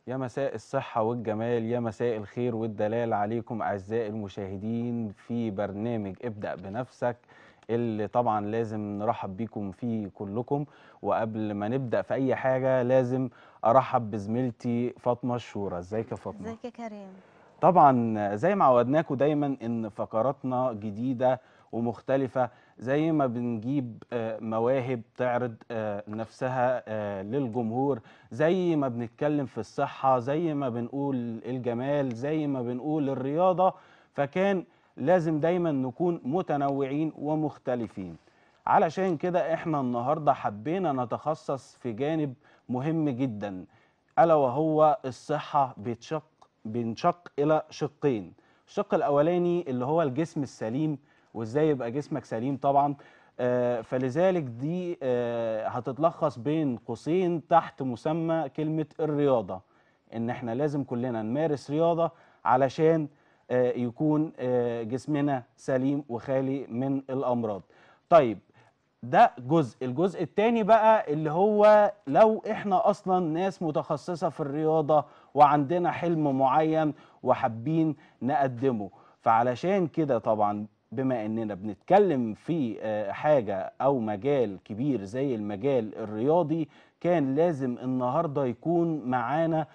يا مساء الصحة والجمال يا مساء الخير والدلال عليكم أعزائي المشاهدين في برنامج ابدأ بنفسك اللي طبعا لازم نرحب بيكم فيه كلكم وقبل ما نبدأ في أي حاجة لازم أرحب بزميلتي فاطمة الشورى ازيك يا فاطمة؟ ازيك يا كريم طبعا زي ما عودناكم دايما ان فقراتنا جديده ومختلفه زي ما بنجيب آه، مواهب تعرض آه، نفسها آه، للجمهور زي ما بنتكلم في الصحه زي ما بنقول الجمال زي ما بنقول الرياضه فكان لازم دايما نكون متنوعين ومختلفين علشان كده احنا النهارده حبينا نتخصص في جانب مهم جدا الا وهو الصحه بتشق بينشق الى شقين الشق الاولاني اللي هو الجسم السليم وازاي يبقى جسمك سليم طبعا آه، فلذلك دي آه، هتتلخص بين قوسين تحت مسمى كلمه الرياضه ان احنا لازم كلنا نمارس رياضه علشان آه، يكون آه، جسمنا سليم وخالي من الامراض طيب ده جزء الجزء التاني بقى اللي هو لو احنا اصلا ناس متخصصة في الرياضة وعندنا حلم معين وحابين نقدمه فعلشان كده طبعا بما اننا بنتكلم في آه، حاجة او مجال كبير زي المجال الرياضي كان لازم النهاردة يكون معانا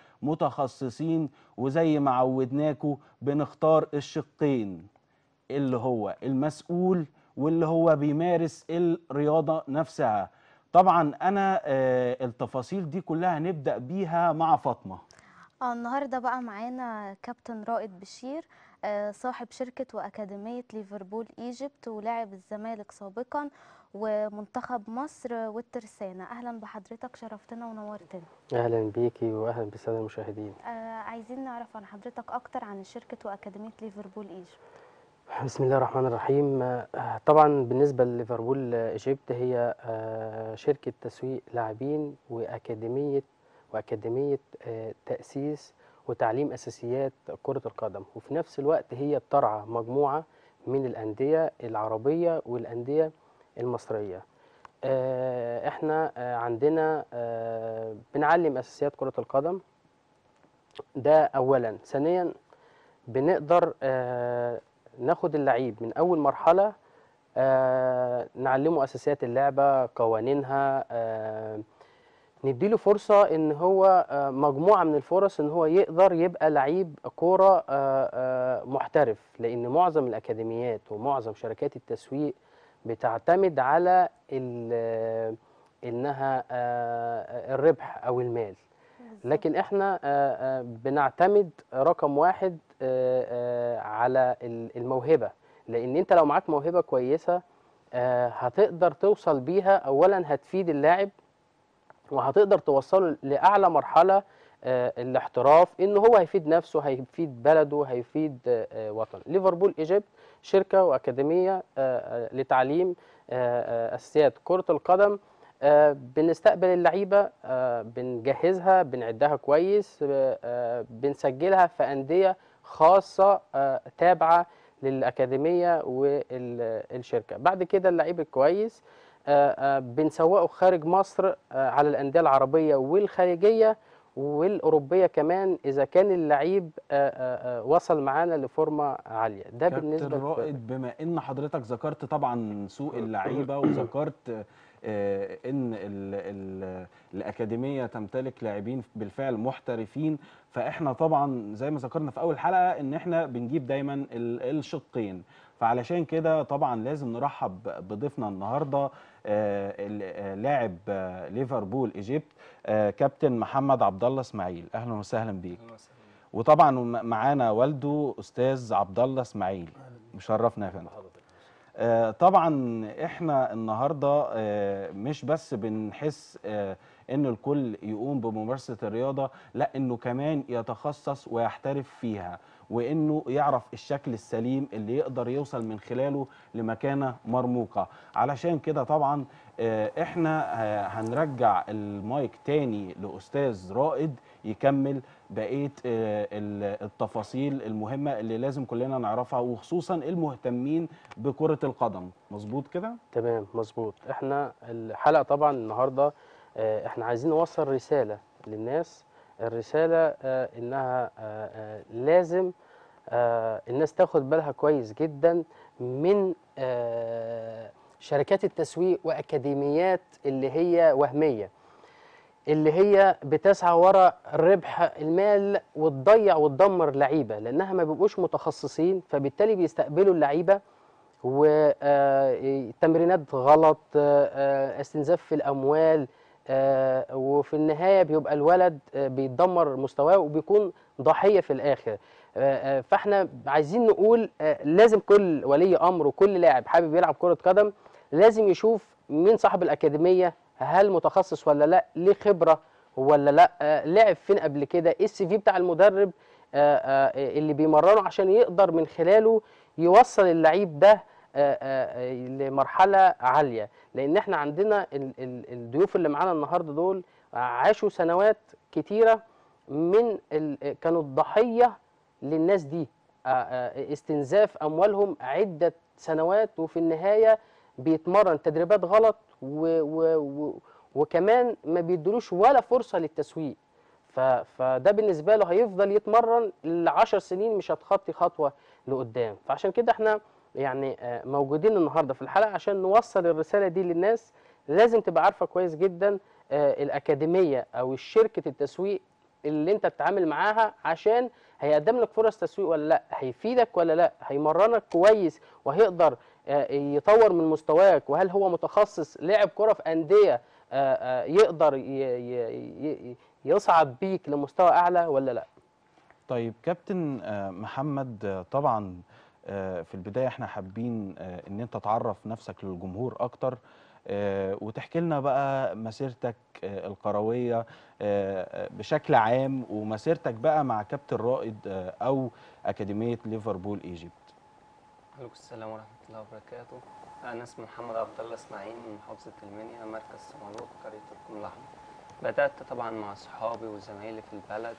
متخصصين وزي ما عودناكم بنختار الشقين اللي هو المسؤول واللي هو بيمارس الرياضة نفسها طبعا أنا آه، التفاصيل دي كلها هنبدأ بيها مع فاطمة اه النهارده بقى معانا كابتن رائد بشير آه، صاحب شركة وأكاديمية ليفربول ايجيبت ولاعب الزمالك سابقا ومنتخب مصر والترسانة أهلا بحضرتك شرفتنا ونورتنا اهلا بيكي واهلا بالساده المشاهدين آه، عايزين نعرف عن حضرتك أكتر عن شركة وأكاديمية ليفربول ايجيبت بسم الله الرحمن الرحيم آه، طبعا بالنسبه لليفربول آه، ايجيبت هي آه، شركه تسويق لاعبين واكاديميه واكاديميه آه، تاسيس وتعليم اساسيات كره القدم وفي نفس الوقت هي بترعى مجموعه من الانديه العربيه والانديه المصريه آه، احنا آه، عندنا آه، بنعلم اساسيات كره القدم ده اولا ثانيا بنقدر آه، ناخد اللعيب من اول مرحله آه، نعلمه اساسيات اللعبه قوانينها آه، نديله فرصه ان هو آه، مجموعه من الفرص ان هو يقدر يبقى لعيب كوره آه، آه، محترف لان معظم الاكاديميات ومعظم شركات التسويق بتعتمد على ال- انها آه، الربح او المال لكن احنا آه، آه، بنعتمد رقم واحد آه، آه، على ال- الموهبة لان انت لو معاك موهبة كويسة آه، هتقدر توصل بيها اولا هتفيد اللاعب وهتقدر توصله لاعلى مرحلة آه، الاحتراف ان هو هيفيد نفسه هيفيد بلده هيفيد آه، آه، وطنه ليفربول ايجيبت شركة واكاديمية آه، آه، لتعليم آه، آه، اساسيات كرة القدم آه، بنستقبل اللعيبه آه، بنجهزها بنعدها كويس آه، آه، بنسجلها في انديه خاصه آه، تابعه للاكاديميه والشركه بعد كده اللعيب الكويس آه، آه، بنسوقه خارج مصر آه، على الانديه العربيه والخارجيه والاوروبيه كمان اذا كان اللعيب آه، آه، آه، وصل معانا لفورمه عاليه ده بالنسبه كابتن لف- رائد بما ان حضرتك ذكرت طبعا سوق اللعيبه وذكرت آه، ان ال ال الاكاديميه تمتلك لاعبين بالفعل محترفين فاحنا طبعا زي ما ذكرنا في اول حلقه ان احنا بنجيب دايما ال- الشقين فعلشان كده طبعا لازم نرحب بضيفنا النهارده آه، ال- آه، لاعب آه، ليفربول ايجيبت آه، كابتن محمد عبد الله اسماعيل اهلا وسهلا بيك وطبعا م- معانا والده استاذ عبد الله اسماعيل مشرفنا يا فندم آه، طبعا احنا النهارده آه، مش بس بنحس آه، ان الكل يقوم بممارسه الرياضه لا انه كمان يتخصص ويحترف فيها وانه يعرف الشكل السليم اللي يقدر يوصل من خلاله لمكانه مرموقه علشان كده طبعا آه، احنا آه، هنرجع المايك تاني لاستاذ رائد يكمل بقيه آه، ال- التفاصيل المهمه اللي لازم كلنا نعرفها وخصوصا المهتمين بكره القدم مظبوط كده تمام مظبوط احنا الحلقه طبعا النهارده آه، احنا عايزين نوصل رساله للناس الرسالة آه، إنها آه، آه، لازم آه، الناس تاخد بالها كويس جدا من آه، شركات التسويق وأكاديميات اللي هي وهمية اللي هي بتسعى ورا ربح المال وتضيع وتدمر لعيبة لأنها ما بيبقوش متخصصين فبالتالي بيستقبلوا اللعيبة وتمرينات غلط آه، آه، استنزاف في الأموال آه، وفي النهاية بيبقى الولد آه، بيتدمر مستواه وبيكون ضحية في الآخر آه، آه، فاحنا عايزين نقول آه، لازم كل ولي أمر وكل لاعب حابب يلعب كرة قدم لازم يشوف مين صاحب الأكاديمية هل متخصص ولا لا ليه خبرة ولا لا آه، لعب فين قبل كده ايه السي في بتاع المدرب آه، آه، اللي بيمرنه عشان يقدر من خلاله يوصل اللعيب ده آه، آه، لمرحلة عالية لأن احنا عندنا ال- ال- الضيوف اللي معانا النهاردة دول عاشوا سنوات كتيرة من ال- كانوا الضحية للناس دي آه، آه، استنزاف أموالهم عدة سنوات وفي النهاية بيتمرن تدريبات غلط و و و وكمان ما بيدلوش ولا فرصة للتسويق ف- فده بالنسبة له هيفضل يتمرن لعشر سنين مش هتخطي خطوة لقدام فعشان كده احنا يعني آه، موجودين النهارده في الحلقة عشان نوصل الرسالة دي للناس لازم تبقى عارفة كويس جدا آه، الأكاديمية أو شركة التسويق اللي انت بتتعامل معاها عشان هيقدم لك فرص تسويق ولا لا هيفيدك ولا لا هيمرنك كويس وهيقدر آه، يطور من مستواك وهل هو متخصص لعب كرة في أندية آه، آه، يقدر ي- ي- ي- يصعد بيك لمستوى أعلى ولا لا طيب كابتن آه، محمد آه، طبعا آه، في البداية احنا حابين آه، ان انت تعرف نفسك للجمهور اكتر آه، وتحكي لنا بقى مسيرتك آه، الكروية آه، آه، بشكل عام ومسيرتك بقى مع كابتن رائد آه، او اكاديمية ليفربول ايجيبت عليكم السلام ورحمة الله وبركاته أنا اسمي محمد عبد الله إسماعيل من محافظة المنيا مركز سمالوك قرية الكوم الأحمر بدأت طبعا مع صحابي وزمايلي في البلد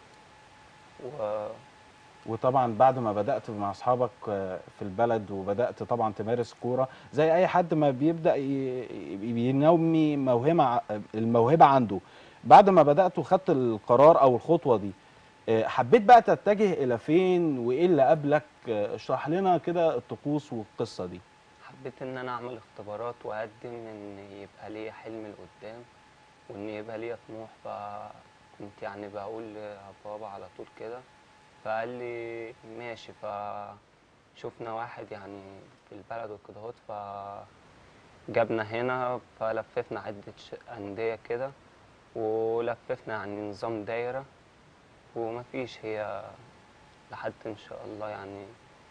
و وطبعا بعد ما بدأت مع أصحابك آه، في البلد وبدأت طبعا تمارس كورة زي أي حد ما بيبدأ ي- بينمي موهبة ع- الموهبة عنده بعد ما بدأت وخدت القرار أو الخطوة دي آه، حبيت بقى تتجه إلى فين وإيه اللي قبلك آه، اشرح لنا كده الطقوس والقصة دي حبيت إن أنا أعمل اختبارات وأقدم إن يبقى ليا حلم لقدام وإن يبقى ليا طموح فكنت يعني بقول لبابا على طول كده فقال لي ماشي فشوفنا واحد يعني في البلد وكده اهوت فجابنا هنا فلففنا عدة ش- أندية كده ولففنا يعني نظام دايرة ومفيش هي لحد إن شاء الله يعني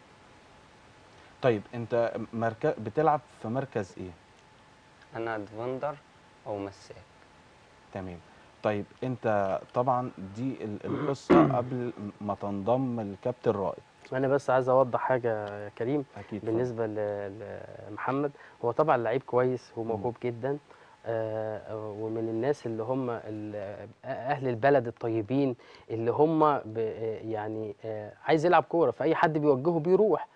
طيب أنت مركز بتلعب في مركز إيه؟ أنا ديفندر أو مساك تمام طيب أنت طبعا دي ال- القصة قبل ما تنضم الكابتن رائد أنا بس عايز أوضح حاجة يا كريم أكيد بالنسبة ل- لمحمد هو طبعا لعيب كويس وموهوب جدا آه، ومن الناس اللي هم ال- أهل البلد الطيبين اللي هم ب- يعني آه، عايز يلعب كورة فأي حد بيوجهه بيروح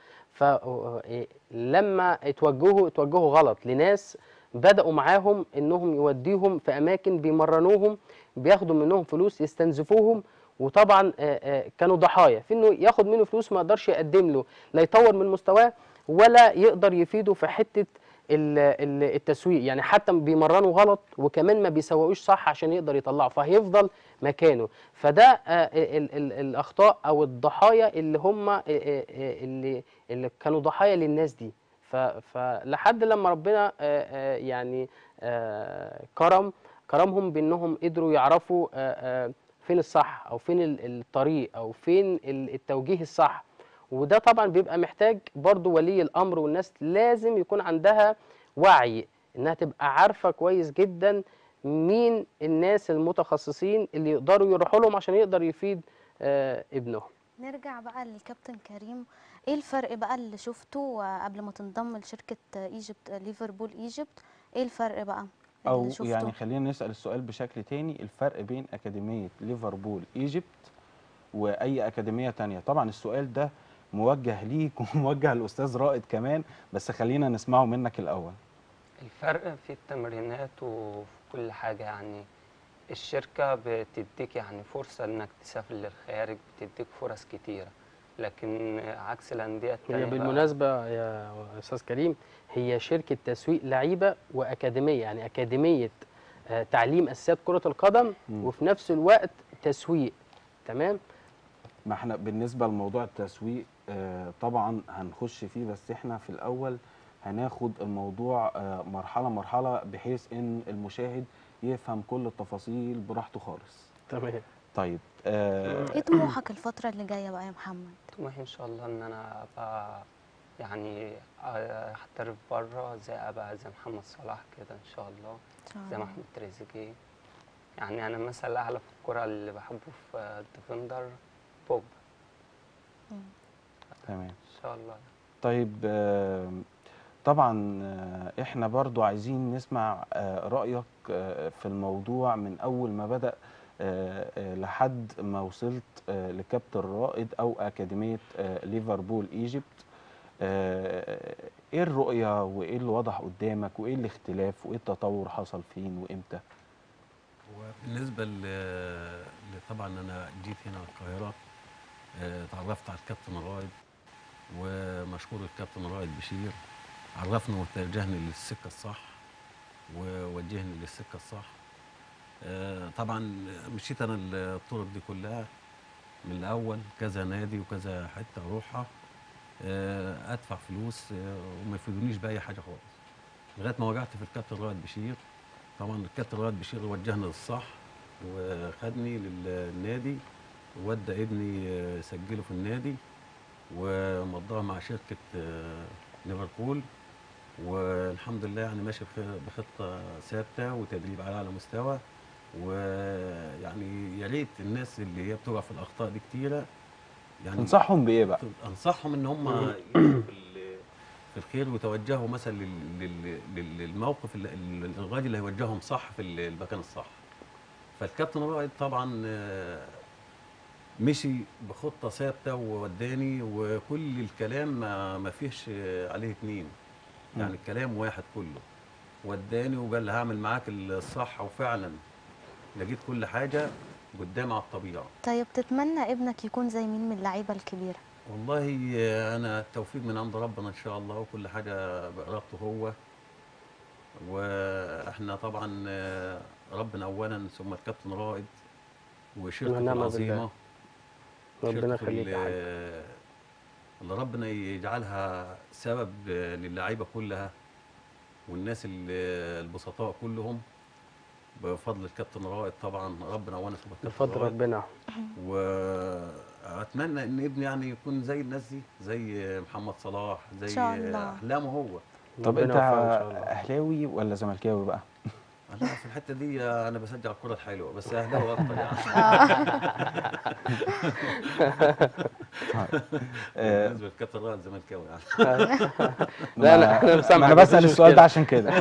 فلما اتوجهوا اتوجهوا غلط لناس بدأوا معاهم انهم يوديهم في اماكن بيمرنوهم بياخدوا منهم فلوس يستنزفوهم وطبعا آه، آه، كانوا ضحايا في انه ياخد منه فلوس ما يقدرش يقدم له لا يطور من مستواه ولا يقدر يفيده في حته ال- ال- التسويق يعني حتى بيمرنوا غلط وكمان ما بيسوقوش صح عشان يقدر يطلعه فهيفضل مكانه فده آه، ال- ال- الاخطاء او الضحايا اللي هم آه، آه، آه، اللي اللي كانوا ضحايا للناس دي ف- فلحد لما ربنا آه، آه، يعني آه، كرم كرمهم بانهم قدروا يعرفوا آه، آه، فين الصح او فين ال- الطريق او فين ال- التوجيه الصح وده طبعا بيبقى محتاج برضو ولي الامر والناس لازم يكون عندها وعي انها تبقى عارفه كويس جدا مين الناس المتخصصين اللي يقدروا يروحوا لهم عشان يقدر يفيد آه، ابنهم نرجع بقى للكابتن كريم ايه الفرق بقى اللي شفته آه، قبل ما تنضم لشركة آه، ايجيبت آه، ليفربول ايجيبت ايه الفرق بقى او اللي شفته يعني خلينا نسال السؤال بشكل تاني الفرق بين اكاديميه ليفربول ايجيبت واي اكاديميه تانية طبعا السؤال ده موجه ليك وموجه للاستاذ رائد كمان بس خلينا نسمعه منك الاول الفرق في التمرينات وفي كل حاجة يعني الشركة بتديك يعني فرصة إنك تسافر للخارج بتديك فرص كتيرة لكن عكس الأندية التانية هي بقى- بالمناسبة يا أستاذ كريم هي شركة تسويق لعيبة وأكاديمية يعني أكاديمية آه، تعليم أساسيات كرة القدم مم. وفي نفس الوقت تسويق تمام ما احنا بالنسبة لموضوع التسويق آه، طبعا هنخش فيه بس احنا في الأول هناخد الموضوع آه، مرحلة مرحلة بحيث ان المشاهد يفهم كل التفاصيل براحته خالص تمام طيب آه، ايه طموحك الفترة اللي جاية بقى يا محمد؟ طموحي إن شاء الله إن أنا أبقى يعني أحترف بره زي أبقى زي محمد صلاح كده إن شاء الله إن شاء زي الله. محمود تريزيجيه يعني أنا مثلا الأعلى في الكرة اللي بحبه في الديفندر بوب تمام إن شاء الله طيب آه، طبعا آه، احنا برضو عايزين نسمع آه، رأيك آه، في الموضوع من أول ما بدأ آه، آه، لحد ما وصلت آه، لكابتن رائد أو أكاديمية آه، ليفربول إيجيبت آه، ايه الرؤية وايه اللي وضح قدامك وايه الاختلاف وايه التطور حصل فين وامتى وبالنسبة ل ل- طبعا أنا جيت هنا القاهرة آه، اتعرفت على الكابتن رائد ومشكور الكابتن رائد بشير عرفني وتوجهني للسكة الصح ووجهني للسكة الصح آه، طبعا مشيت أنا الطرق دي كلها من الأول كذا نادي وكذا حتة أروحها آه، أدفع فلوس آه، وما يفيدونيش بأي حاجة خالص لغاية ما وجعت في الكابتن رائد بشير طبعا الكابتن رائد بشير وجهني للصح وخدني للنادي وودى ابني آه، سجله في النادي ومضاه مع شركة آه، ليفربول والحمد لله يعني ماشي بخ- بخطة ثابتة وتدريب على أعلى مستوى ويعني يا ريت الناس اللي هي بتقع في الأخطاء دي كتيرة يعني تنصحهم بايه بقى انصحهم ان هم يمشوا في ال- في الخير ويتوجهوا مثلا لل- لل- لل- للموقف اللي- اللي- الغادي اللي هيوجههم صح في ال- المكان الصح فالكابتن رائد طبعا آه، مشي بخطه ثابته ووداني وكل الكلام ما ما فيش آه، عليه اتنين يعني مم. الكلام واحد كله وداني وقال لي هعمل معاك الصح وفعلا لقيت كل حاجه قدامي على الطبيعه طيب تتمنى ابنك يكون زي مين من اللعيبة الكبيرة؟ والله انا التوفيق من عند ربنا ان شاء الله وكل حاجه بارادته هو واحنا طبعا آه، ربنا اولا ثم الكابتن رائد وشركته ونعم بالله. العظيمه ربنا شركته يخليك يا حاج ال- اللي ربنا يجعلها سبب آه، للعيبه كلها والناس ال- البسطاء كلهم بفضل الكابتن رائد طبعا ربنا اولا ثم الكابتن بفضل رائد ربنا واتمنى ان ابني يعني يكون زي الناس دي زي محمد صلاح زي إن شاء الله. احلامه هو طب ربنا انت يوفقه إن شاء الله. اهلاوي ولا زملكاوي بقى انا في الحته دي انا بشجع الكره الحلوه بس اهلاوي اكتر يعني آه، بالنسبه للكابتن رائد زملكاوي يعني لا، ما- لا، أنا مسامحك، ما انا مفيش بسأل السؤال مشكلة. ده عشان كده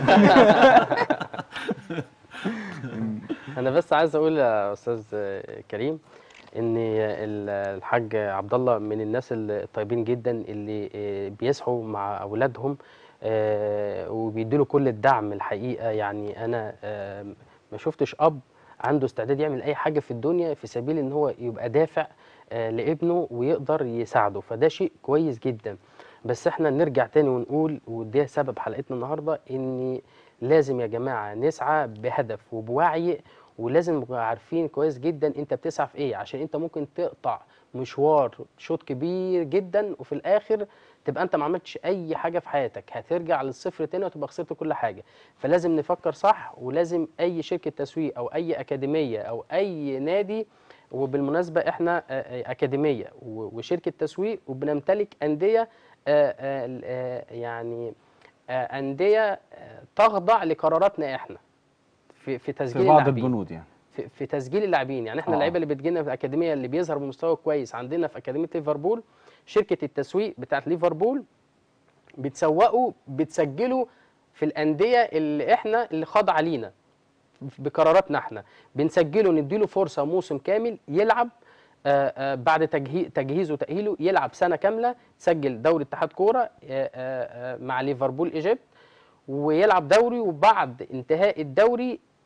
انا بس عايز اقول يا استاذ كريم ان ال- الحاج عبد الله من الناس الطيبين جدا اللي آه، بيسعوا مع اولادهم آه، وبيديله كل الدعم الحقيقه يعني انا آه، ما شفتش اب عنده استعداد يعمل اي حاجه في الدنيا في سبيل ان هو يبقى دافع آه، لابنه ويقدر يساعده فده شيء كويس جدا بس احنا نرجع تاني ونقول وده سبب حلقتنا النهارده ان لازم يا جماعه نسعى بهدف وبوعي ولازم نبقى عارفين كويس جدا انت بتسعى في ايه عشان انت ممكن تقطع مشوار شوط كبير جدا وفي الاخر تبقى انت ما عملتش اي حاجه في حياتك هترجع للصفر تاني وتبقى خسرت كل حاجه فلازم نفكر صح ولازم اي شركه تسويق او اي اكاديميه او اي نادي وبالمناسبه احنا آه، آه، اكاديميه و- وشركه تسويق وبنمتلك انديه آه، آه، آه، يعني آه، انديه آه، تخضع لقراراتنا احنا في في تسجيل في بعض اللاعبين. البنود يعني في, في تسجيل اللاعبين يعني احنا آه. اللعيبه اللي بتجينا في الاكاديميه اللي بيظهر بمستوى كويس عندنا في اكاديميه ليفربول شركه التسويق بتاعت ليفربول بتسوقوا بتسجلوا في الانديه اللي احنا اللي خاضعه لينا بقراراتنا احنا بنسجله نديله فرصه موسم كامل يلعب آه، آه، بعد تجهي- تجهيزه وتاهيله يلعب سنه كامله سجل دوري اتحاد كوره آه، آه، آه، مع ليفربول ايجيبت ويلعب دوري وبعد انتهاء الدوري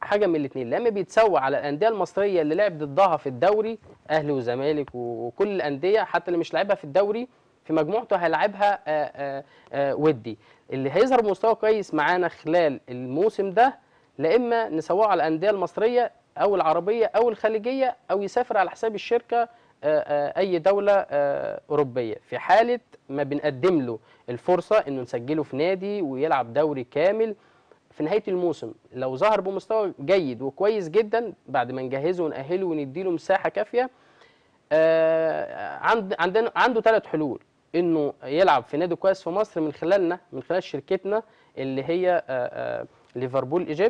حاجه من الاثنين لا اما بيتسوى على الانديه المصريه اللي لعب ضدها في الدوري اهلي وزمالك و- وكل الانديه حتى اللي مش لعبها في الدوري في مجموعته هيلعبها آه، آه، آه، ودي اللي هيظهر بمستوى كويس معانا خلال الموسم ده لا اما نسواه على الانديه المصريه او العربيه او الخليجيه او يسافر على حساب الشركه آه، آه، اي دوله آه، اوروبيه في حاله ما بنقدم له الفرصه انه نسجله في نادي ويلعب دوري كامل في نهايه الموسم لو ظهر بمستوى جيد وكويس جدا بعد ما نجهزه ونأهله ونديله مساحه كافيه آه، عند عندنا عنده ثلاث حلول انه يلعب في نادي كويس في مصر من خلالنا من خلال شركتنا اللي هي آه، آه، ليفربول ايجيبت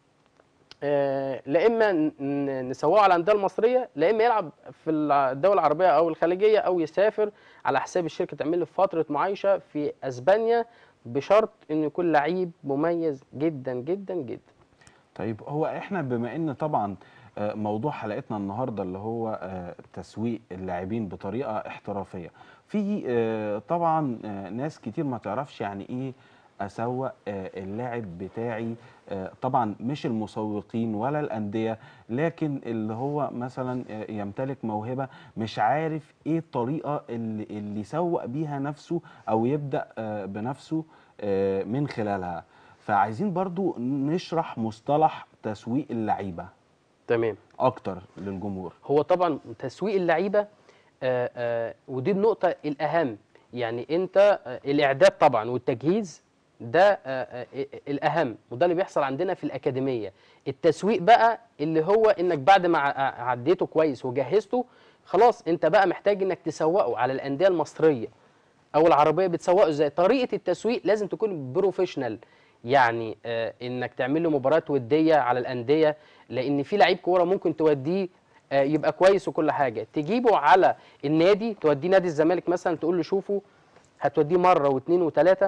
آه، لا اما ن- ن- نسواه على الانديه المصريه لا اما يلعب في الدول العربيه او الخليجيه او يسافر على حساب الشركه تعمل له فتره معايشه في اسبانيا بشرط انه يكون لعيب مميز جدا جدا جدا طيب هو احنا بما ان طبعا آه، موضوع حلقتنا النهارده اللي هو آه، تسويق اللاعبين بطريقه احترافيه في آه، طبعا آه، ناس كتير ما تعرفش يعني ايه اسوق آه، اللاعب بتاعي آه، طبعا مش المسوقين ولا الانديه لكن اللي هو مثلا آه، يمتلك موهبه مش عارف ايه الطريقه اللي, اللي يسوق بيها نفسه او يبدا آه، بنفسه آه، من خلالها فعايزين برضو نشرح مصطلح تسويق اللعيبه تمام اكتر للجمهور هو طبعا تسويق اللعيبه آه، آه، ودي النقطه الاهم يعني انت آه، الاعداد طبعا والتجهيز ده آه، آه، الاهم وده اللي بيحصل عندنا في الاكاديميه التسويق بقى اللي هو انك بعد ما ع- عديته كويس وجهزته خلاص انت بقى محتاج انك تسوقه على الانديه المصريه او العربيه بتسوقه ازاي طريقه التسويق لازم تكون بروفيشنال يعني آه انك تعمل له مباريات وديه على الانديه لان في لعيب كوره ممكن توديه آه يبقى كويس وكل حاجه تجيبه على النادي توديه نادي الزمالك مثلا تقول له شوفوا هتوديه مره واثنين وثلاثه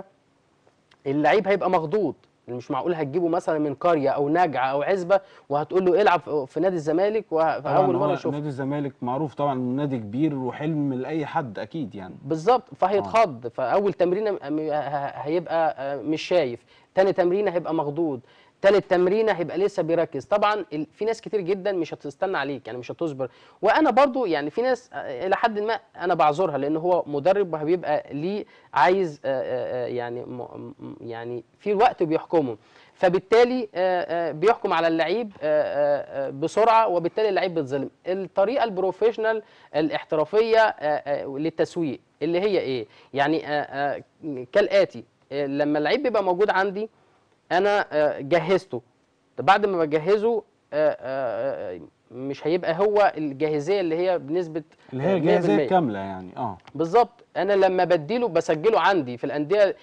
اللعيب هيبقى مخضوض مش معقول هتجيبه مثلا من قريه او نجعه او عزبه وهتقول له العب في- في نادي الزمالك وه- طبعا فاول هو مره يشوف نادي الزمالك معروف طبعا إنه نادي كبير وحلم لاي حد اكيد يعني بالظبط فهيتخض فاول تمرينه م- ه- هيبقى آه، مش شايف تاني تمرينه هيبقى مخضوض تالت تمرينه هيبقى لسه بيركز طبعا ال- في ناس كتير جدا مش هتستنى عليك يعني مش هتصبر وانا برضو يعني في ناس آه، الى حد ما انا بعذرها لان هو مدرب وهيبقى ليه عايز آه، آه، آه، يعني م- م- يعني في وقت بيحكمه فبالتالي آه، آه، بيحكم على اللعيب آه، آه، آه، بسرعه وبالتالي اللعيب بيتظلم الطريقه البروفيشنال الاحترافيه آه، آه، للتسويق اللي هي ايه يعني آه، آه، كالاتي آه، لما اللعيب بيبقى موجود عندي انا آه، جهزته طب بعد ما بجهزه آه، آه، آه، مش هيبقى هو الجاهزيه اللي هي بنسبه اللي هي آه، الجاهزيه 100%. الكامله يعني اه بالظبط انا لما بديله بسجله عندي في الانديه ال-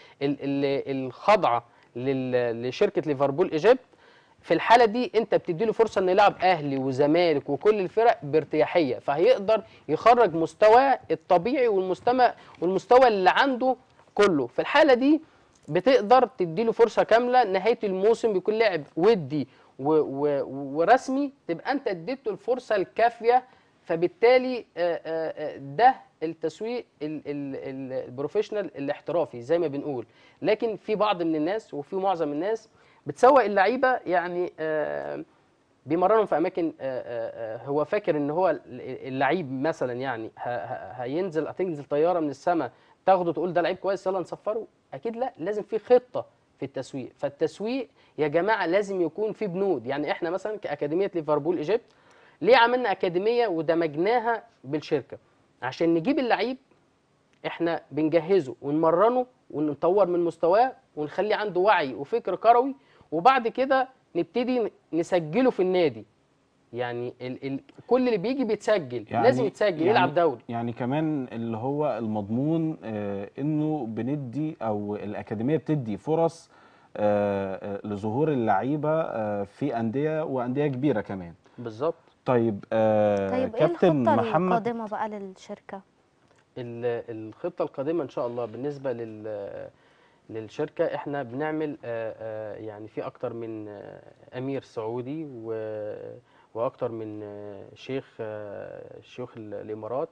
ال- الخاضعه لل- لشركه ليفربول ايجيبت في الحاله دي انت بتديله فرصه انه يلعب اهلي وزمالك وكل الفرق بارتياحيه فهيقدر يخرج مستواه الطبيعي والمستوى والمستوى اللي عنده كله في الحاله دي بتقدر تديله فرصه كامله نهايه الموسم بيكون لاعب ودي و و ورسمي تبقى انت اديته الفرصه الكافيه فبالتالي آه، آه، آه، ده التسويق ال- ال- ال- البروفيشنال الاحترافي زي ما بنقول لكن في بعض من الناس وفي معظم الناس بتسوق اللعيبه يعني آه، بيمرنهم في اماكن آه، آه، آه، هو فاكر ان هو اللعيب مثلا يعني ه- ه- هينزل هتنزل طياره من السماء تاخده تقول ده لعيب كويس يلا نصفره اكيد لا لازم في خطه في التسويق فالتسويق يا جماعه لازم يكون في بنود يعني احنا مثلا كاكاديميه ليفربول ايجيبت ليه عملنا اكاديميه ودمجناها بالشركه عشان نجيب اللعيب احنا بنجهزه ونمرنه ونطور من مستواه ونخليه عنده وعي وفكر كروي وبعد كده نبتدي نسجله في النادي يعني ال ال كل اللي بيجي بيتسجل يعني- لازم يتسجل يعني- يلعب دوري يعني كمان اللي هو المضمون آه انه بندي او الاكاديميه بتدي فرص آه آه، لظهور اللعيبه آه في انديه وانديه كبيره كمان بالظبط طيب آه طيب ايه كابتن الخطة محمد القادمة بقى للشركة؟ ال- الخطه القادمه ان شاء الله بالنسبه لل للشركه احنا بنعمل آه، آه، يعني في اكتر من آه، امير سعودي و- واكتر من آه، شيخ آه، شيوخ ال- الامارات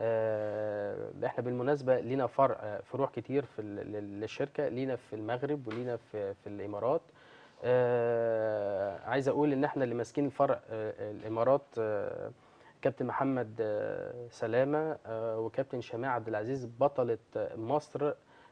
آه، احنا بالمناسبه لينا فرع آه، فروع كتير في ال- لل- للشركه لينا في المغرب ولينا في في الامارات آه عايز اقول ان احنا اللي ماسكين الفرع آه الامارات آه كابتن محمد آه سلامه آه وكابتن شماعه عبد العزيز بطله آه، مصر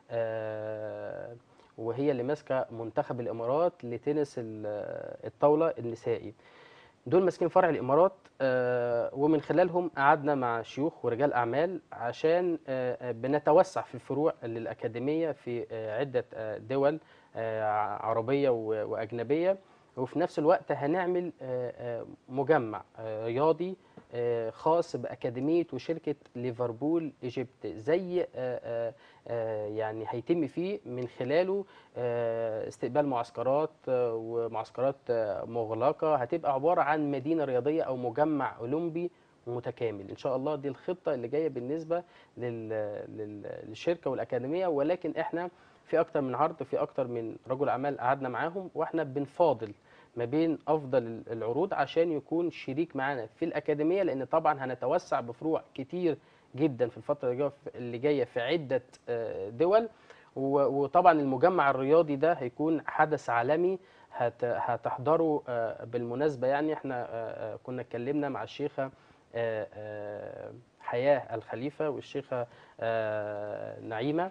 آه وهي اللي ماسكه منتخب الامارات لتنس ال- الطاوله النسائي دول ماسكين فرع الامارات آه، ومن خلالهم قعدنا مع شيوخ ورجال اعمال عشان آه، آه، بنتوسع في الفروع للاكاديميه في آه، عده آه، دول آه، عربيه و- واجنبيه وفي نفس الوقت هنعمل آه، آه، مجمع آه، رياضي آه، خاص باكاديميه وشركه ليفربول ايجيبت زي آه، آه، آه، يعني هيتم فيه من خلاله آه، استقبال معسكرات آه، ومعسكرات آه، مغلقه هتبقى عباره عن مدينه رياضيه او مجمع اولمبي متكامل ان شاء الله دي الخطه اللي جايه بالنسبه لل... لل... للشركه والاكاديميه ولكن احنا في اكتر من عرض في اكتر من رجل اعمال قعدنا معاهم واحنا بنفاضل ما بين افضل العروض عشان يكون شريك معانا في الاكاديميه لان طبعا هنتوسع بفروع كتير جدا في الفتره اللي جاية- اللي جايه في عده آه، دول و- وطبعا المجمع الرياضي ده هيكون حدث عالمي هت- هتحضره آه، بالمناسبه يعني احنا آه، آه، كنا اتكلمنا مع الشيخه آه، آه، حياه الخليفه والشيخه آه، نعيمه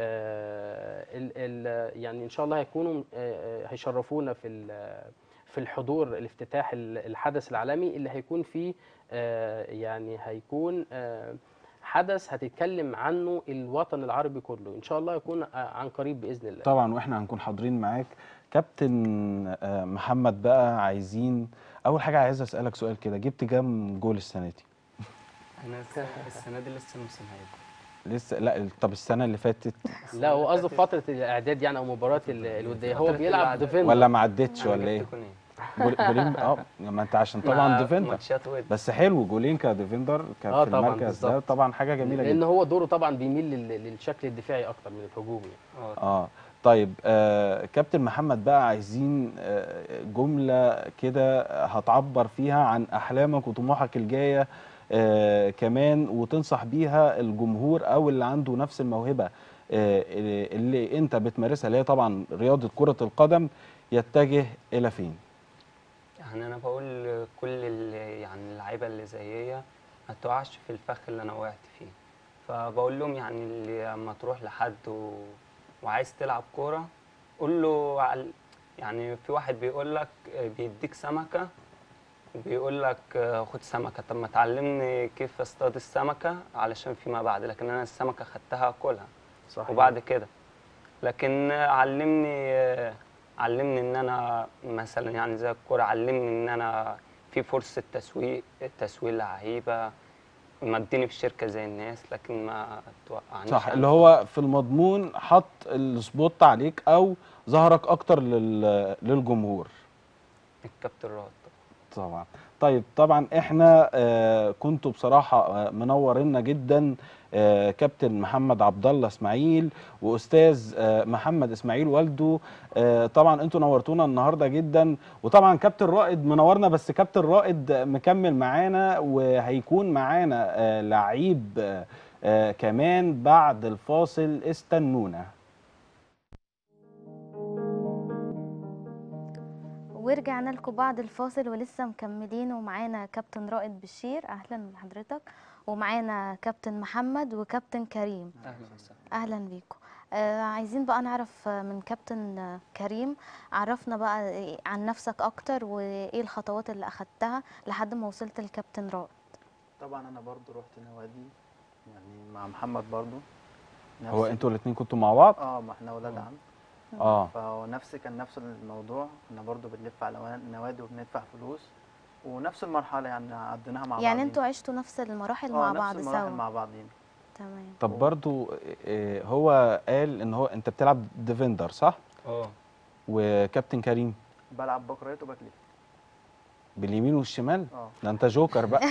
آه، ال- ال- يعني ان شاء الله هيكونوا آه، آه، هيشرفونا في ال- في الحضور الافتتاح ال- الحدث العالمي اللي هيكون فيه آه، يعني هيكون آه، حدث هتتكلم عنه الوطن العربي كله ان شاء الله يكون آه، عن قريب باذن الله طبعا واحنا هنكون حاضرين معاك كابتن آه، محمد بقى عايزين اول حاجه عايز اسالك سؤال كده جبت كام جول السنه دي انا الس- السنه دي لسه الموسم هيبدا لسه لا طب السنه اللي فاتت لا هو قصده فتره الاعداد يعني او مباراه ال- الوديه هو فترة بيلعب الإعداد. ديفندر ولا ما عدتش أنا ولا ايه جبت جونين. جول- جولين اه ما انت عشان طبعا مع ديفندر ماتشات ود بس حلو جولين كديفندر كان آه في طبعاً، المركز ده بالظبط. طبعا حاجه جميله لان جدا هو دوره طبعا بيميل لل- للشكل الدفاعي اكتر من الهجومي يعني. اه اه طيب آه كابتن محمد بقى عايزين آه جمله كده هتعبر فيها عن احلامك وطموحك الجايه آه كمان وتنصح بيها الجمهور او اللي عنده نفس الموهبه آه اللي انت بتمارسها اللي هي طبعا رياضه كره القدم يتجه الى فين يعني انا بقول كل اللي يعني اللعيبه اللي زيي ما تقعش في الفخ اللي انا وقعت فيه فبقول لهم يعني اللي لما تروح لحد و... وعايز تلعب كوره قول له عل... يعني في واحد بيقول لك بيديك سمكه وبيقول لك خد سمكه طب ما تعلمني كيف اصطاد السمكه علشان فيما بعد لكن انا السمكه خدتها اكلها صح وبعد كده لكن علمني علمني ان انا مثلا يعني زي الكوره علمني ان انا في فرصه تسويق تسويق لعيبه مديني في شركه زي الناس لكن ما توقعنيش صح عن- اللي هو في المضمون حط السبوت عليك او ظهرك اكتر لل- للجمهور الكابتن راد طبعا طيب طبعا احنا آه كنتوا بصراحه آه منورينا جدا آه كابتن محمد عبد الله اسماعيل واستاذ آه محمد اسماعيل والده آه طبعا انتوا نورتونا النهارده جدا وطبعا كابتن رائد منورنا بس كابتن رائد مكمل معانا وهيكون معانا آه لعيب آه آه كمان بعد الفاصل استنونا ورجعنا لكم بعد الفاصل ولسه مكملين ومعانا كابتن رائد بشير اهلا بحضرتك ومعانا كابتن محمد وكابتن كريم اهلا وسهلا اهلا بيكم آه عايزين بقى نعرف آه، من كابتن آه، كريم عرفنا بقى إيه عن نفسك اكتر وايه الخطوات اللي اخدتها لحد ما وصلت لكابتن رائد طبعا انا برضو رحت نوادي يعني مع محمد برضو هو نفس- انتوا الاثنين كنتوا مع بعض اه ما احنا ولاد عم اه فهو نفس كان نفس الموضوع كنا برضو بنلف على وا- نوادي وبندفع فلوس ونفس المرحله يعني عديناها مع يعني بعضين. انتوا عشتوا نفس المراحل آه، مع نفس بعض المراحل سوا مع بعضين تمام طب برضو آه، هو قال ان هو انت بتلعب ديفندر صح اه وكابتن كريم بلعب باك رايت وباك ليفت باليمين والشمال اه ده انت جوكر بقى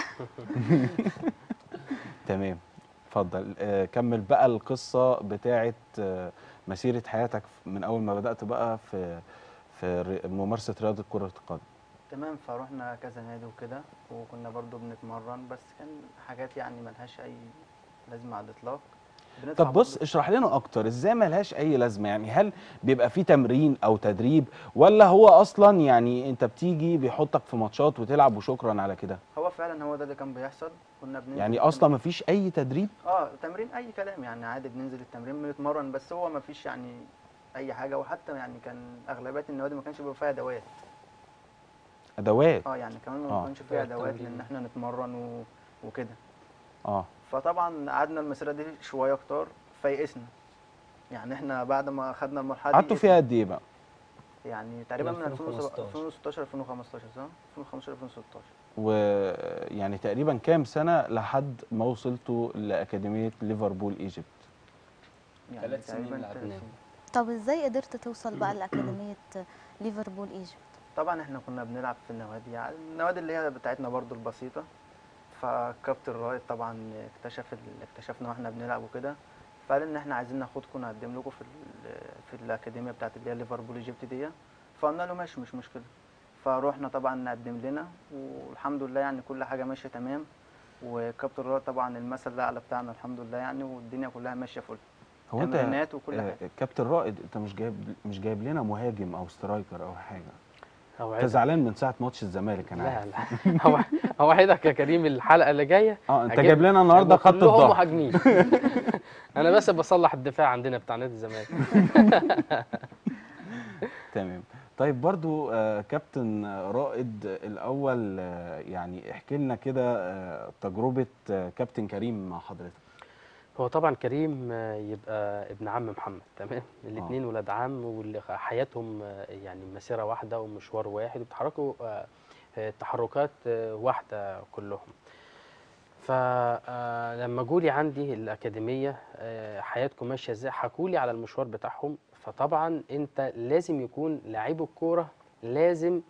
تمام اتفضل آه، كمل بقى القصه بتاعه آه، مسيره حياتك من اول ما بدات بقى في في ر- ممارسه رياضه كره القدم تمام فروحنا كذا نادي وكده وكنا برضو بنتمرن بس كان حاجات يعني ملهاش اي لازمه على الاطلاق بندفع طب بص برضه- اشرح لنا اكتر ازاي ملهاش اي لازمه يعني هل بيبقى في تمرين او تدريب ولا هو اصلا يعني انت بتيجي بيحطك في ماتشات وتلعب وشكرا على كده هو فعلا هو ده اللي كان بيحصل كنا بننزل يعني التمرين- اصلا مفيش اي تدريب اه تمرين اي كلام يعني عادي بننزل التمرين بنتمرن بس هو ما فيش يعني اي حاجه وحتى يعني كان اغلبيه النوادي ما كانش بيبقى فيها ادوات اه اه يعني كمان آه. ما كانش فيها فيها ادوات التمرين. لان احنا نتمرن و... وكده اه فطبعا قعدنا المسيره دي شويه كتار فيئسنا يعني احنا بعد ما خدنا المرحله دي قعدتوا يئسنا. فيها قد ايه بقى يعني تقريبا من 2015. 2016 2015 صح 2015 2016 ويعني تقريبا كام سنه لحد ما وصلتوا لاكاديميه ليفربول ايجيبت يعني ثلاث سنين تقريباً لعبناهم. ثلاث سنين. طب ازاي قدرت توصل بقى لأكاديمية ليفربول ايجيبت طبعا احنا كنا بنلعب في النوادي يعني النوادي اللي هي بتاعتنا برضو البسيطة فكابتن رائد طبعا اكتشف ال- اكتشفنا واحنا بنلعب وكده فقال ان احنا عايزين ناخدكم نقدم لكم في ال- في الاكاديميه بتاعت اللي هي ليفربول ايجيبت دي فقلنا له ماشي مش مشكله فروحنا طبعا نقدم لنا والحمد لله يعني كل حاجه ماشيه تمام وكابتن رائد طبعا المثل الاعلى بتاعنا الحمد لله يعني والدنيا كلها ماشيه فل هو انت تمرينات وكل آه، حاجه كابتن رائد انت مش جايب مش جايب لنا مهاجم او سترايكر او حاجه انت اوعدك زعلان من ساعه ماتش الزمالك انا لا عارف لا أوع- اوعدك يا كريم الحلقه اللي جايه اه انت هجيب- جايب لنا النهارده هيبقوا خط كلهم الظهر مهاجمين انا بس بصلح الدفاع عندنا بتاع نادي الزمالك تمام طيب برضو آه كابتن رائد الاول آه يعني احكي لنا كده آه تجربه آه كابتن كريم مع حضرتك هو طبعا كريم آه، يبقى ابن عم محمد تمام الاثنين ولاد عم واللي حياتهم آه، يعني مسيره واحده ومشوار واحد وبيتحركوا آه، آه، تحركات آه، واحده كلهم فلما جولي عندي الاكاديميه آه، حياتكم ماشيه ازاي حكوا لي على المشوار بتاعهم فطبعا انت لازم يكون لعيب الكوره لازم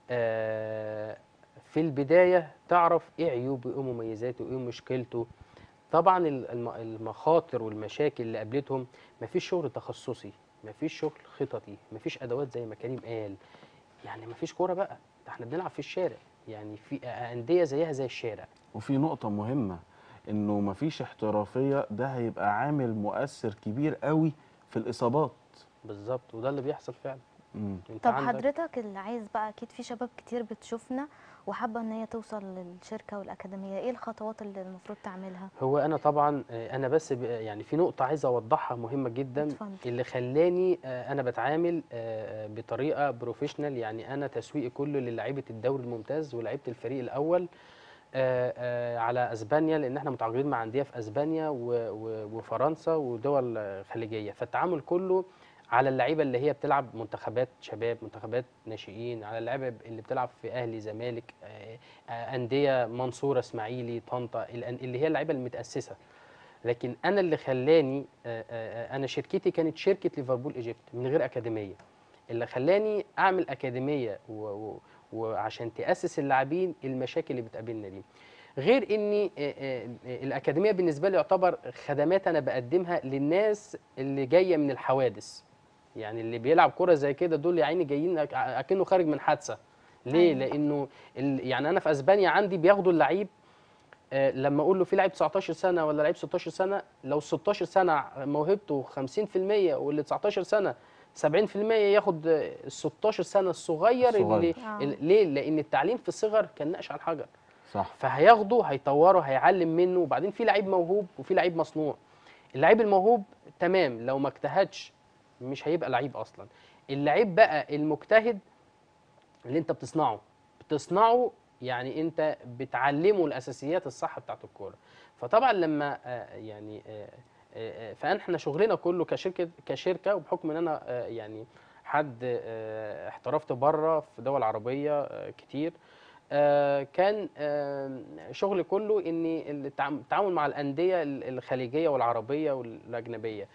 آه، في البدايه تعرف ايه عيوبه وايه مميزاته وايه مشكلته طبعا ال- الم- المخاطر والمشاكل اللي قابلتهم مفيش شغل تخصصي مفيش شغل خططي مفيش ادوات زي ما كريم قال يعني مفيش كوره بقى ده احنا بنلعب في الشارع يعني في انديه زيها زي الشارع وفي نقطه مهمه انه مفيش احترافيه ده هيبقى عامل مؤثر كبير قوي في الاصابات بالظبط وده اللي بيحصل فعلا مم. انت طب عندك حضرتك اللي عايز بقى اكيد في شباب كتير بتشوفنا وحابه ان هي توصل للشركه والاكاديميه ايه الخطوات اللي المفروض تعملها هو انا طبعا آه، انا بس ب- يعني في نقطه عايز اوضحها مهمه جدا اتفضل. اللي خلاني آه، انا بتعامل آه، آه، بطريقه بروفيشنال يعني انا تسويقي كله للعيبه الدوري الممتاز ولعيبه الفريق الاول آه، آه، على اسبانيا لان احنا متعاقدين مع انديه في اسبانيا و- و- وفرنسا ودول آه، خليجيه فالتعامل كله على اللعيبه اللي هي بتلعب منتخبات شباب منتخبات ناشئين على اللعيبه اللي بتلعب في اهلي زمالك آه، آه، انديه منصوره اسماعيلي طنطا الأن- اللي هي اللعيبه المتاسسه لكن انا اللي خلاني آه، آه، انا شركتي كانت شركه ليفربول ايجيبت من غير اكاديميه اللي خلاني اعمل اكاديميه و- و- وعشان تاسس اللاعبين المشاكل اللي بتقابلنا دي غير اني آه، آه، آه، الاكاديميه بالنسبه لي يعتبر خدمات انا بقدمها للناس اللي جايه من الحوادث يعني اللي بيلعب كرة زي كده دول يا عيني جايين أك- اكنه خارج من حادثه ليه أيوة. لانه ال- يعني انا في اسبانيا عندي بياخدوا اللعيب آه، لما اقول له في لعيب 19 سنه ولا لعيب 16 سنه لو 16 سنه موهبته 50% واللي 19 سنه 70% ياخد آه، ال 16 سنه الصغير, الصغير. اللي آه. ال- ليه لان التعليم في الصغر كان نقش على الحجر صح فهياخده هيطوره هيعلم منه وبعدين في لعيب موهوب وفي لعيب مصنوع اللعيب الموهوب تمام لو ما اجتهدش مش هيبقى لعيب اصلا اللعيب بقى المجتهد اللي انت بتصنعه بتصنعه يعني انت بتعلمه الاساسيات الصح بتاعت الكوره فطبعا لما آه، يعني آه، آه، آه، فاحنا شغلنا كله كشركه كشركه وبحكم ان انا آه، يعني حد آه، احترفت بره في دول عربيه آه، كتير آه، كان آه، شغلي كله ان التعام- التعامل مع الانديه ال- الخليجيه والعربيه والاجنبيه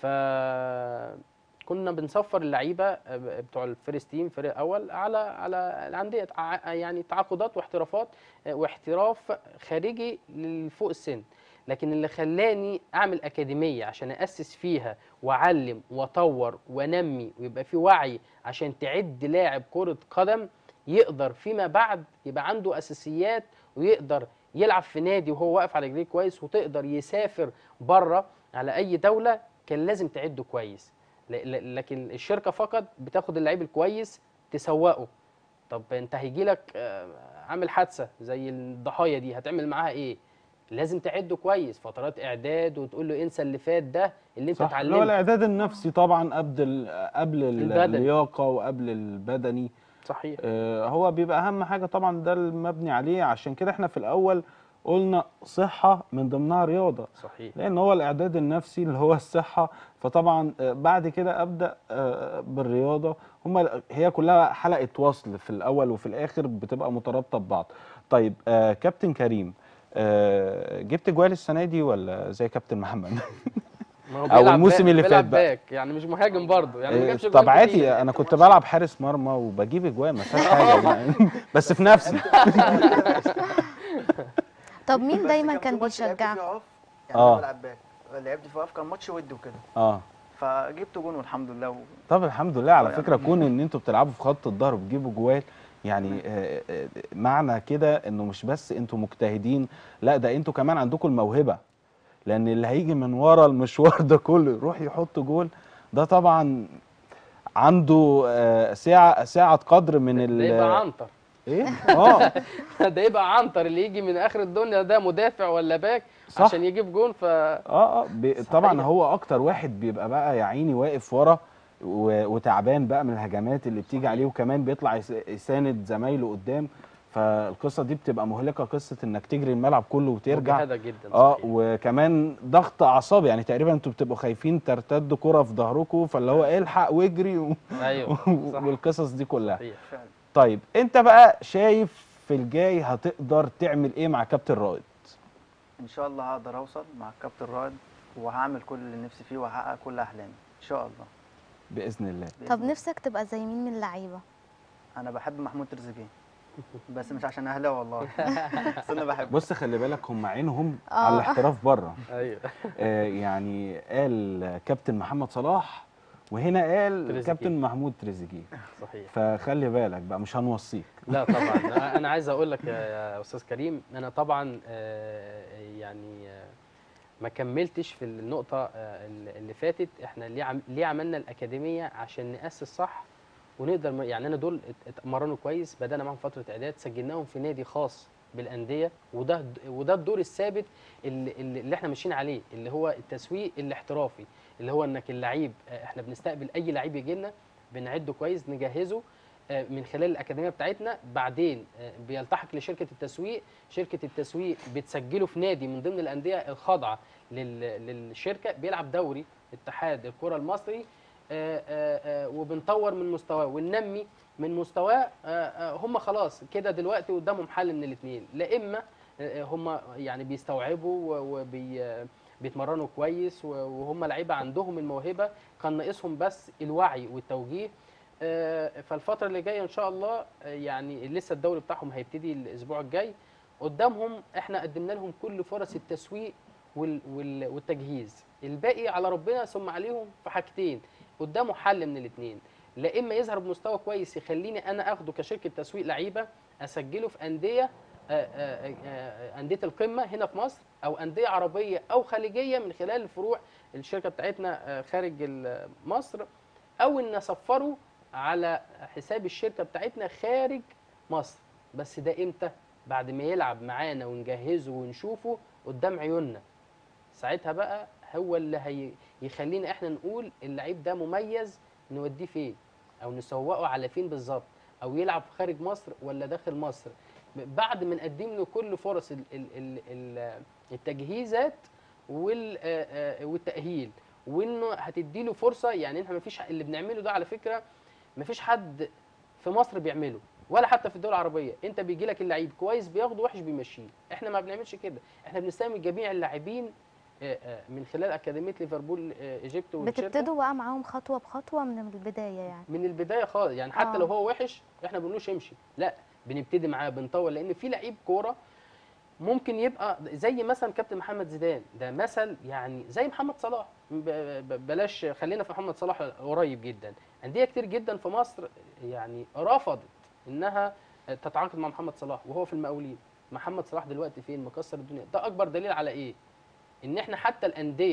فكنا بنسفر اللعيبه آه، بتوع الفيرست تيم فريق اول على على الانديه ع- يعني تعاقدات واحترافات آه، واحتراف خارجي لفوق السن لكن اللي خلاني اعمل اكاديميه عشان اسس فيها واعلم واطور وانمي ويبقى في وعي عشان تعد لاعب كره قدم يقدر فيما بعد يبقى عنده اساسيات ويقدر يلعب في نادي وهو واقف على رجليه كويس وتقدر يسافر بره على اي دوله كان لازم تعده كويس ل- ل- لكن الشركه فقط بتاخد اللعيب الكويس تسوقه طب انت هيجي لك عامل حادثه زي الضحايا دي هتعمل معاها ايه لازم تعده كويس فترات اعداد وتقول له انسى اللي فات ده اللي انت صح اللي هو اتعلمته الاعداد النفسي طبعا قبل ال- قبل ال- البدني. اللياقه وقبل البدني صحيح آه، هو بيبقى اهم حاجه طبعا ده المبني عليه عشان كده احنا في الاول قلنا صحه من ضمنها رياضه صحيح لان هو الاعداد النفسي اللي هو الصحه فطبعا آه، بعد كده ابدا آه، بالرياضه هما هي كلها حلقه وصل في الاول وفي الاخر بتبقى مترابطه ببعض طيب آه، كابتن كريم آه، جبت جوال السنه دي ولا زي كابتن محمد ما هو أو بيلعب الموسم باك- اللي فات بيلعب بقى. باك يعني مش مهاجم برضه يعني ما آه، جابش طب جوان عادي كتير. انا كنت بلعب حارس مرمى وبجيب اجوان ما فيهاش حاجه يعني. بس في نفسي طب مين بس دايما في كان ماتش لعبت بيشجعك فيه عقف، يعني آه. انا بلعب باك لعبت فيه عقف كان ماتش ود وكده اه فجبت جون والحمد لله و... طب الحمد لله على يعني- فكره كون ان انتوا بتلعبوا في خط الظهر وبتجيبوا جوال يعني آه، آه، معنى كده انه مش بس انتوا مجتهدين لا ده انتوا كمان عندكم الموهبه لان اللي هيجي من ورا المشوار ده كله يروح يحط جول ده طبعا عنده آه، ساعه ساعه قدر من ال ده يبقى عنتر ايه اه ده يبقى عنتر اللي يجي من اخر الدنيا ده مدافع ولا باك صح. عشان يجيب جون ف اه اه بي- طبعا صحيح. هو اكتر واحد بيبقى بقى يا عيني واقف ورا و- وتعبان بقى من الهجمات اللي بتيجي عليه وكمان بيطلع يس- يساند زمايله قدام فالقصه دي بتبقى مهلكه قصه انك تجري الملعب كله وترجع مجهدة جدا اه صحيح. وكمان ضغط اعصاب يعني تقريبا انتوا بتبقوا خايفين ترتدوا كره في ظهركم فاللي هو الحق واجري و... ايوه صح والقصص دي كلها صحيح فعلا طيب انت بقى شايف في الجاي هتقدر تعمل ايه مع كابتن رائد ان شاء الله هقدر اوصل مع الكابتن رائد وهعمل كل اللي نفسي فيه وهحقق كل احلامي ان شاء الله باذن الله بإذن طب الله. نفسك تبقى زي مين من اللعيبه انا بحب محمود تريزيجيه بس مش عشان اهلاوي والله بس انا بحبه بص خلي بالك هم عينهم آه. على الاحتراف بره ايوه آه يعني قال كابتن محمد صلاح وهنا قال تريزيجيه. كابتن محمود تريزيجيه صحيح فخلي بالك بقى مش هنوصيك لا طبعا انا عايز اقول لك يا يا استاذ كريم انا طبعا آه، يعني آه، ما كملتش في النقطه آه، اللي فاتت احنا ليه عم- ليه عملنا الاكاديميه عشان ناسس صح ونقدر م- يعني انا دول ات- اتمرنوا كويس بدانا معاهم فتره اعداد سجلناهم في نادي خاص بالانديه وده وده الدور الثابت اللي, اللي اللي احنا ماشيين عليه اللي هو التسويق الاحترافي اللي هو انك اللعيب آه، احنا بنستقبل اي لعيب يجي لنا بنعده كويس نجهزه آه، من خلال الاكاديميه بتاعتنا بعدين آه، بيلتحق لشركه التسويق شركه التسويق بتسجله في نادي من ضمن الانديه الخاضعه لل- للشركه بيلعب دوري اتحاد الكره المصري آه، آه، آه، وبنطور من مستواه وننمي من مستواه آه، آه، هم خلاص كده دلوقتي قدامهم حل من الاثنين لا اما آه، هم يعني بيستوعبوا وبي بيتمرنوا كويس و- وهم لعيبه عندهم الموهبه كان ناقصهم بس الوعي والتوجيه آه، فالفتره اللي جايه ان شاء الله آه، يعني لسه الدوري بتاعهم هيبتدي الاسبوع الجاي قدامهم احنا قدمنا لهم كل فرص التسويق وال- وال- والتجهيز الباقي على ربنا ثم عليهم في حاجتين قدامه حل من الاثنين لا اما يظهر بمستوى كويس يخليني انا اخده كشركه تسويق لعيبه اسجله في انديه آه، آه، آه، انديه القمه هنا في مصر او انديه عربيه او خليجيه من خلال الفروع الشركه بتاعتنا آه، خارج ال- مصر او ان اسفره على حساب الشركه بتاعتنا خارج مصر بس ده امتى بعد ما يلعب معانا ونجهزه ونشوفه قدام عيوننا ساعتها بقى هو اللي هي يخلينا احنا نقول اللعيب ده مميز نوديه فين او نسوقه على فين بالظبط او يلعب خارج مصر ولا داخل مصر بعد ما نقدم له كل فرص ال- ال- ال- ال- التجهيزات وال- آه، آه، والتاهيل وانه هتدي له فرصه يعني احنا ما فيش اللي بنعمله ده على فكره ما فيش حد في مصر بيعمله ولا حتى في الدول العربيه انت بيجي لك اللعيب كويس بياخده وحش بيمشيه احنا ما بنعملش كده احنا بنستعمل جميع اللاعبين آه، آه، من خلال اكاديميه ليفربول آه، ايجيبت والشركه بتبتدوا بقى معاهم خطوه بخطوه من البدايه يعني من البدايه خالص يعني حتى آه. لو هو وحش احنا ما بنقولوش امشي لا بنبتدي معاه بنطور لان في لعيب كوره ممكن يبقى زي مثلا كابتن محمد زيدان ده مثل يعني زي محمد صلاح ب- ب- بلاش خلينا في محمد صلاح قريب جدا انديه كتير جدا في مصر يعني رفضت انها تتعاقد مع محمد صلاح وهو في المقاولين محمد صلاح دلوقتي فين مكسر الدنيا ده اكبر دليل على ايه ان احنا حتى الانديه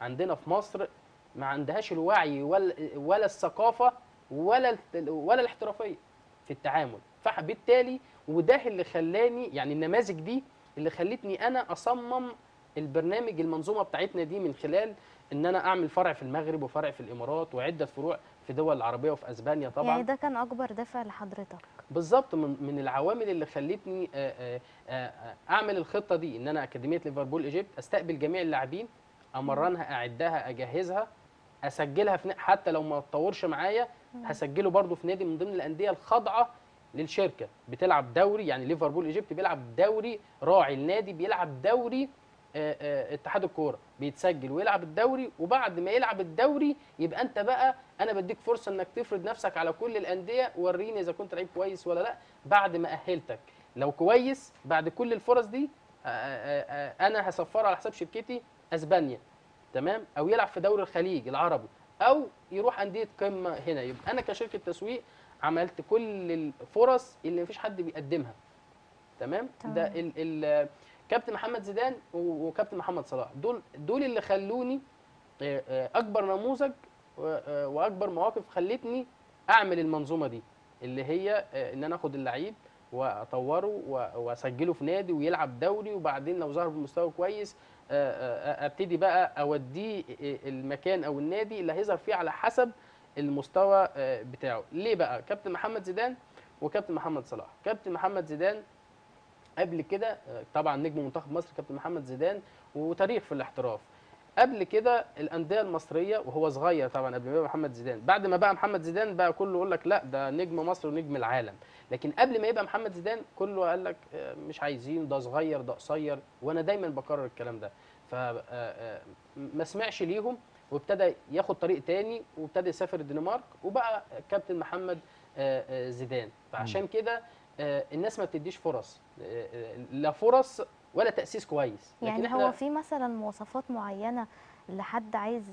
عندنا في مصر ما عندهاش الوعي ولا ولا الثقافه ولا الت- ولا الاحترافيه في التعامل فبالتالي وده اللي خلاني يعني النماذج دي اللي خلتني انا اصمم البرنامج المنظومه بتاعتنا دي من خلال ان انا اعمل فرع في المغرب وفرع في الامارات وعده فروع في دول العربيه وفي اسبانيا طبعا يعني ده كان اكبر دافع لحضرتك بالظبط من من العوامل اللي خلتني آه، آه، آه، آه، اعمل الخطه دي ان انا اكاديميه ليفربول ايجيبت استقبل جميع اللاعبين امرنها اعدها اجهزها اسجلها في ن- حتى لو ما تطورش معايا هسجله برضو في نادي من ضمن الانديه الخاضعه للشركه بتلعب دوري يعني ليفربول ايجيبت بيلعب دوري راعي النادي بيلعب دوري آه، آه، اتحاد الكوره بيتسجل ويلعب الدوري وبعد ما يلعب الدوري يبقى انت بقى انا بديك فرصه انك تفرض نفسك على كل الانديه وريني اذا كنت لعيب كويس ولا لا بعد ما اهلتك لو كويس بعد كل الفرص دي آه، آه، آه، انا هسفره على حساب شركتي اسبانيا تمام او يلعب في دوري الخليج العربي او يروح انديه قمه هنا يبقى انا كشركه تسويق عملت كل الفرص اللي مفيش حد بيقدمها تمام تمام. ده ال ال كابتن محمد زيدان و- وكابتن محمد صلاح دول دول اللي خلوني آه، آه، اكبر نموذج و- آه، واكبر مواقف خلتني اعمل المنظومه دي اللي هي آه، ان انا اخد اللعيب واطوره و- واسجله في نادي ويلعب دوري وبعدين لو ظهر بمستوى كويس آه، آه، ابتدي بقى اوديه المكان او النادي اللي هيظهر فيه على حسب المستوى آه، بتاعه ليه بقى كابتن محمد زيدان وكابتن محمد صلاح كابتن محمد زيدان قبل كده آه، طبعا نجم منتخب مصر كابتن محمد زيدان وتاريخ في الاحتراف قبل كده الانديه المصريه وهو صغير طبعا قبل ما يبقى محمد زيدان بعد ما بقى محمد زيدان بقى كله يقول لك لا ده نجم مصر ونجم العالم لكن قبل ما يبقى محمد زيدان كله قال لك آه، مش عايزين ده صغير ده قصير وانا دايما بكرر الكلام ده فما سمعش ليهم وابتدى ياخد طريق تاني وابتدى يسافر الدنمارك وبقى كابتن محمد آه، آه، زيدان فعشان كده آه، الناس ما بتديش فرص آه، آه، لا فرص ولا تاسيس كويس لكن يعني احنا هو في مثلا مواصفات معينة لحد عايز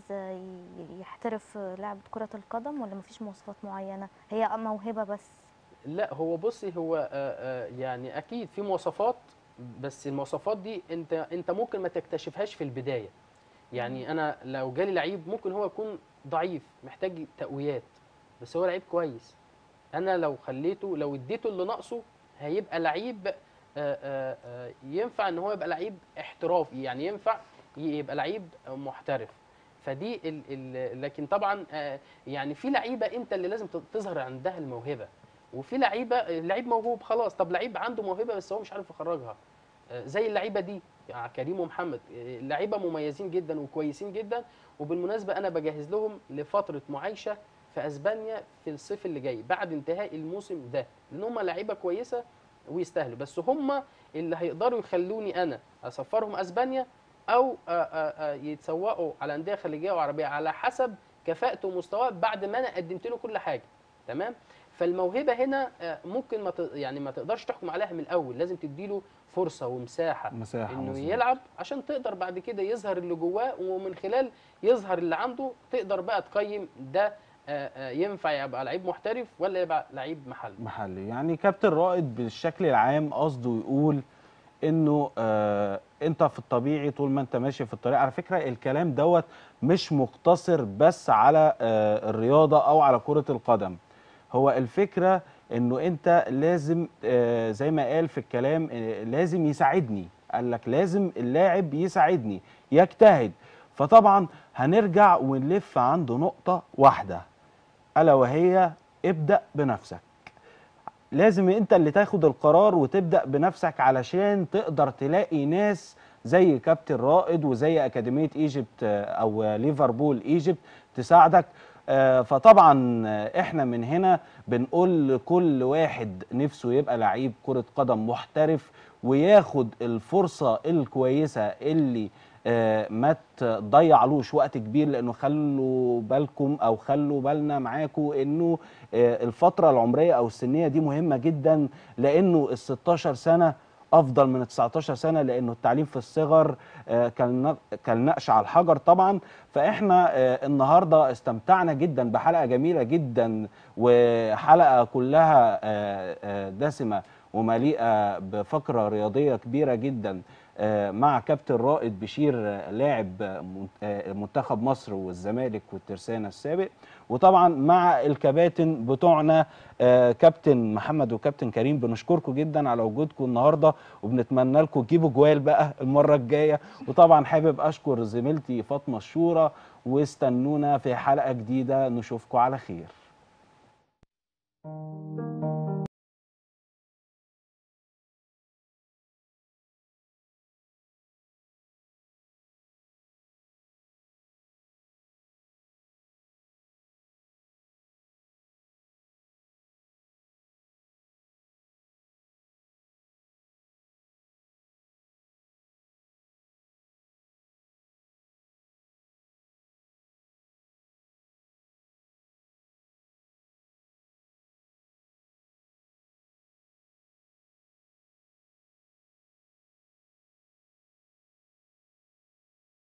ي- يحترف لعبة كرة القدم ولا مفيش مواصفات معينة هي موهبة بس لا هو بصي هو آه، آه، يعني اكيد في مواصفات بس المواصفات دي انت انت ممكن ما تكتشفهاش في البدايه يعني انا لو جالي لعيب ممكن هو يكون ضعيف محتاج تقويات بس هو لعيب كويس انا لو خليته لو اديته اللي ناقصه هيبقى لعيب آه، آه، آه، ينفع ان هو يبقى لعيب احترافي يعني ينفع يبقى لعيب محترف فدي ال ال لكن طبعا آه، يعني في لعيبه انت اللي لازم تظهر عندها الموهبه وفي لعيبه لعيب موهوب خلاص طب لعيب عنده موهبه بس هو مش عارف يخرجها آه، زي اللعيبه دي يعني كريم ومحمد آه، لعيبه مميزين جدا وكويسين جدا وبالمناسبه انا بجهز لهم لفتره معايشه في اسبانيا في الصيف اللي جاي بعد انتهاء الموسم ده لان هم لعيبه كويسه ويستاهلوا بس هم اللي هيقدروا يخلوني انا اسفرهم اسبانيا او آه، آه، آه، يتسوقوا على انديه خليجيه وعربيه على حسب كفاءته ومستواه بعد ما انا قدمت له كل حاجه تمام فالموهبه هنا آه، ممكن ما ت- يعني ما تقدرش تحكم عليها من الاول لازم تديله فرصه ومساحه مساحة انه مظبوط. يلعب عشان تقدر بعد كده يظهر اللي جواه ومن خلال يظهر اللي عنده تقدر بقى تقيم ده آه، آه، ينفع يبقى لعيب محترف ولا يبقى لعيب محلي محلي يعني كابتن رائد بالشكل العام قصده يقول انه آه انت في الطبيعي طول ما انت ماشي في الطريق على فكره الكلام دوت مش مقتصر بس على آه الرياضه او على كره القدم هو الفكره انه انت لازم آه زي ما قال في الكلام آه لازم يساعدني قال لك لازم اللاعب يساعدني يجتهد فطبعا هنرجع ونلف عنده نقطه واحده الا وهي ابدا بنفسك لازم انت اللي تاخد القرار وتبدا بنفسك علشان تقدر تلاقي ناس زي كابتن رائد وزي اكاديميه ايجيبت آه، او ليفربول ايجيبت تساعدك آه، فطبعا آه، احنا من هنا بنقول لكل واحد نفسه يبقى لعيب كره قدم محترف وياخد الفرصه الكويسه اللي آه، ما تضيعلوش وقت كبير لانه خلوا بالكم او خلوا بالنا معاكم انه آه، الفتره العمريه او السنيه دي مهمه جدا لانه ال 16 سنه افضل من ال 19 سنه لانه التعليم في الصغر آه، كالن- كالنقش على الحجر طبعا فاحنا آه، النهارده استمتعنا جدا بحلقه جميله جدا وحلقه كلها آه، آه، دسمه ومليئه بفقره رياضيه كبيره جدا آه، مع كابتن رائد بشير آه، لاعب آه، من- آه، منتخب مصر والزمالك والترسانة السابق وطبعا مع الكباتن بتوعنا آه، كابتن محمد وكابتن كريم بنشكركم جدا على وجودكم النهارده وبنتمنى لكم تجيبوا جوال بقى المره الجايه وطبعا حابب اشكر زميلتي فاطمه الشورى واستنونا في حلقه جديده نشوفكم على خير